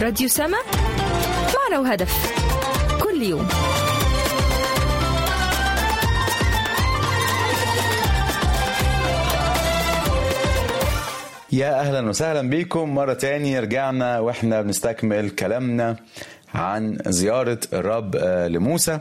راديو سما معنى وهدف كل يوم يا اهلا وسهلا بيكم مرة تاني رجعنا واحنا بنستكمل كلامنا عن زيارة الرب لموسى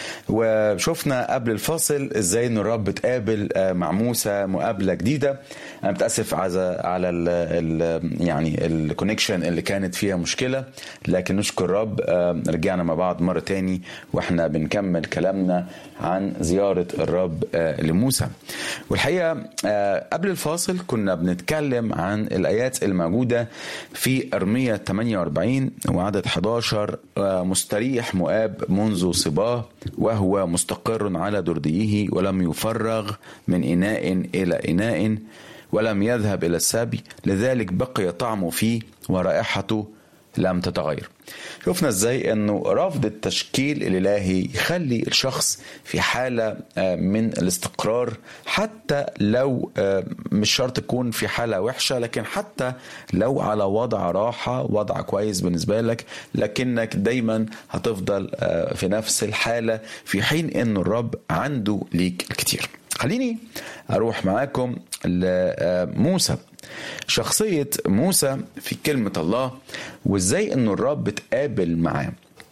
وشفنا قبل الفاصل ازاي ان الرب اتقابل مع موسى مقابلة جديدة انا متأسف على ال ال يعني الكونكشن اللي كانت فيها مشكلة لكن نشكر الرب رجعنا مع بعض مرة تاني واحنا بنكمل كلامنا عن زيارة الرب لموسى والحقيقة قبل الفاصل كنا بنتكلم عن الآيات الموجودة في أرمية 48 وعدد 11 مستريح مؤاب منذ صباه وهو مستقر على درديه ولم يفرغ من إناء إلى إناء ولم يذهب إلى السبي لذلك بقي طعمه فيه ورائحته لم تتغير شفنا ازاي انه رفض التشكيل الالهي يخلي الشخص في حاله من الاستقرار حتى لو مش شرط تكون في حاله وحشه لكن حتى لو على وضع راحه وضع كويس بالنسبه لك لكنك دايما هتفضل في نفس الحاله في حين ان الرب عنده ليك الكتير خليني اروح معاكم لموسى شخصية موسى في كلمة الله وازاي انه الرب اتقابل معاه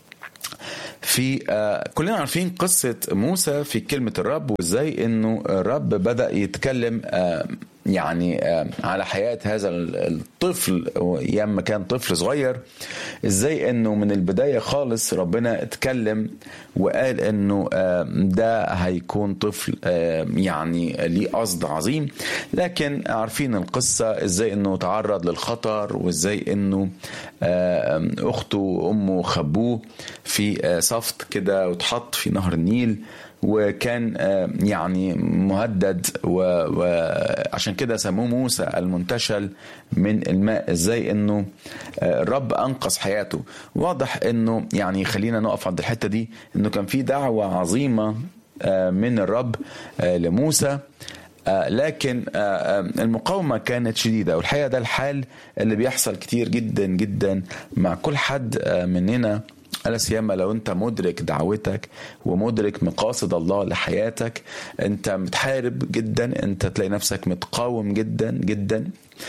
في آه كلنا عارفين قصة موسى في كلمة الرب وازاي انه الرب بدأ يتكلم آه يعني آه على حياة هذا الطفل ايام ما كان طفل صغير ازاي انه من البداية خالص ربنا اتكلم وقال انه ده هيكون طفل يعني ليه قصد عظيم لكن عارفين القصة ازاي انه تعرض للخطر وازاي انه اخته وامه خبوه في صفت كده واتحط في نهر النيل وكان يعني مهدد وعشان كده سموه موسى المنتشل من الماء ازاي انه الرب انقذ حياته واضح انه يعني خلينا نقف عند الحته دي انه كان في دعوه عظيمه من الرب لموسى لكن المقاومة كانت شديدة والحقيقة ده الحال اللي بيحصل كتير جدا جدا مع كل حد مننا ألا سيما لو أنت مدرك دعوتك ومدرك مقاصد الله لحياتك أنت متحارب جدا أنت تلاقي نفسك متقاوم جدا جدا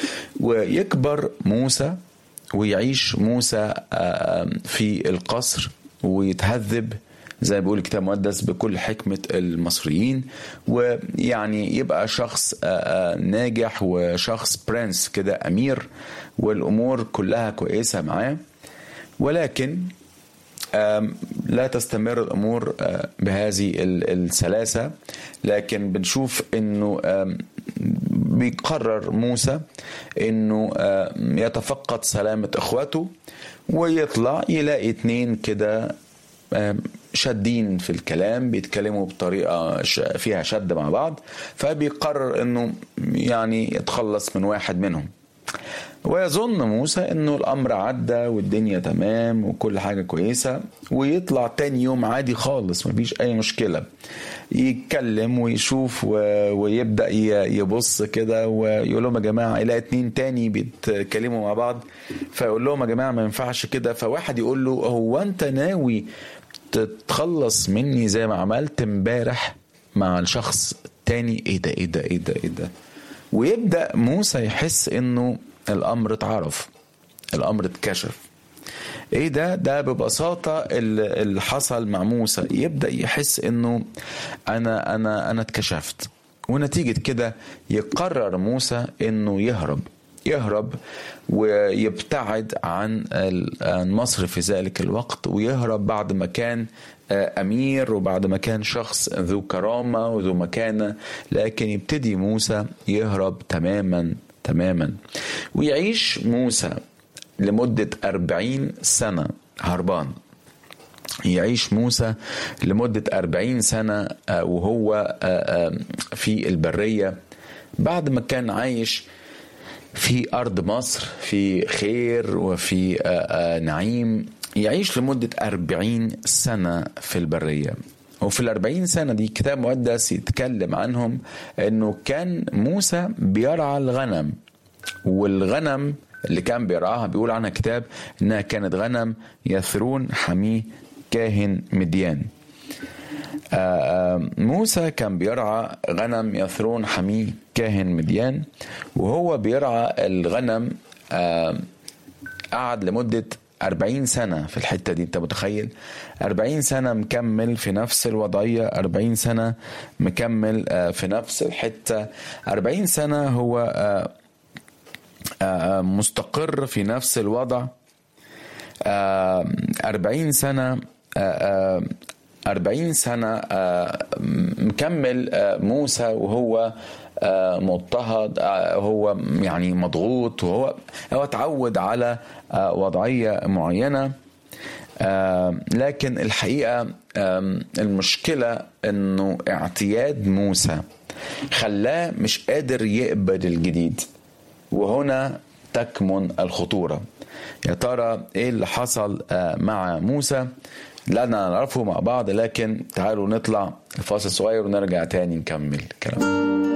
ويكبر موسى ويعيش موسى في القصر ويتهذب زي ما بيقول الكتاب المقدس بكل حكمة المصريين ويعني يبقى شخص ناجح وشخص برنس كده أمير والأمور كلها كويسة معاه ولكن لا تستمر الامور بهذه السلاسه لكن بنشوف انه بيقرر موسى انه يتفقد سلامه اخواته ويطلع يلاقي اتنين كده شادين في الكلام بيتكلموا بطريقه فيها شد مع بعض فبيقرر انه يعني يتخلص من واحد منهم ويظن موسى انه الامر عدى والدنيا تمام وكل حاجه كويسه ويطلع تاني يوم عادي خالص مفيش اي مشكله يتكلم ويشوف ويبدا يبص كده ويقول لهم يا جماعه يلاقي اتنين تاني بيتكلموا مع بعض فيقول لهم يا جماعه ما ينفعش كده فواحد يقول له هو انت ناوي تتخلص مني زي ما عملت امبارح مع الشخص التاني ايه ده ايه ده ايه ده ايه ده ويبدا موسى يحس انه الامر اتعرف الامر اتكشف ايه ده ده ببساطه اللي حصل مع موسى يبدا يحس انه انا انا انا اتكشفت ونتيجه كده يقرر موسى انه يهرب يهرب ويبتعد عن مصر في ذلك الوقت ويهرب بعد ما كان امير وبعد ما كان شخص ذو كرامه وذو مكانه لكن يبتدي موسى يهرب تماما تماما ويعيش موسى لمدة أربعين سنة هربان يعيش موسى لمدة أربعين سنة وهو في البرية بعد ما كان عايش في أرض مصر في خير وفي نعيم يعيش لمدة أربعين سنة في البرية وفي الأربعين سنة دي كتاب مقدس يتكلم عنهم أنه كان موسى بيرعى الغنم والغنم اللي كان بيرعاها بيقول عنها كتاب انها كانت غنم يثرون حميه كاهن مديان موسى كان بيرعى غنم يثرون حميه كاهن مديان وهو بيرعى الغنم قعد لمدة 40 سنة في الحتة دي انت متخيل 40 سنة مكمل في نفس الوضعية 40 سنة مكمل في نفس الحتة 40 سنة هو مستقر في نفس الوضع 40 سنة 40 سنة مكمل موسى وهو مضطهد هو يعني مضغوط وهو هو اتعود على وضعية معينة لكن الحقيقة المشكلة انه اعتياد موسى خلاه مش قادر يقبل الجديد وهنا تكمن الخطورة يا ترى ايه اللي حصل مع موسى لا نعرفه مع بعض لكن تعالوا نطلع الفاصل صغير ونرجع تاني نكمل كلام